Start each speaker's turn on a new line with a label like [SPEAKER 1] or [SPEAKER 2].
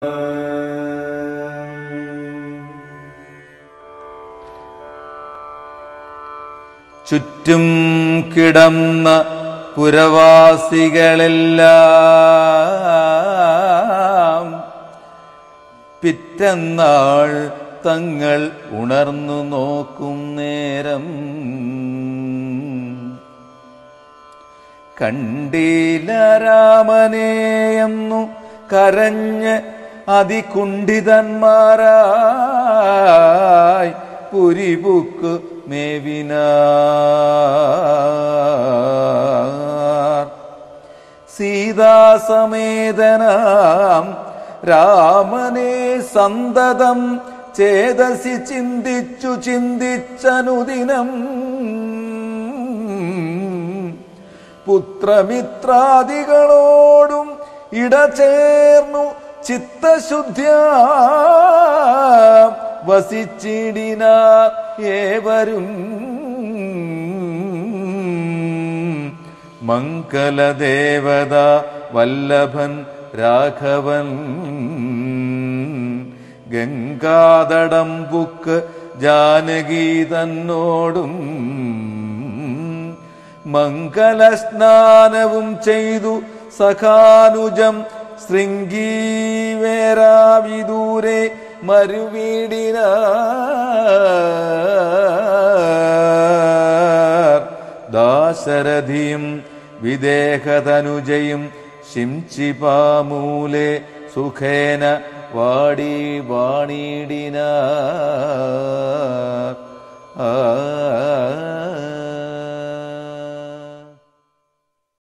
[SPEAKER 1] ചുറ്റും കിടന്ന പുരവാസികളെല്ലാം പിറ്റന്നാൾ തങ്ങൾ ഉണർന്നു നോക്കും നേരം കണ്ടീല രാമനെയെന്നു കരഞ്ഞ് അതികുണ്ഠിതന്മാരായി പുരിപുക്ക് മേവിനാർ സീതാസമേതനാം രാമനെ സന്തതം ചേതസി ചിന്തിച്ചു ചിന്തിച്ചനുദിനം പുത്രമിത്രാദികളോടും ഇടചേർന്നു ചിത്തശുദ്ധ്യ വസിച്ചിടിന ഏവരും മംഗലദേവത വല്ലഭൻ രാഘവൻ ഗംഗാതടംബുക്ക് ജാനകി തന്നോടും മംഗലസ്നാനവും ചെയ്തു സഖാനുജം ശൃംഗീവേരാവിദൂരെ മരുവീടിന ദാശരഥിയും വിദേഹതനുജയും ശിംചിപാമൂലെ സുഖേന വാടി വാണിടിന ആ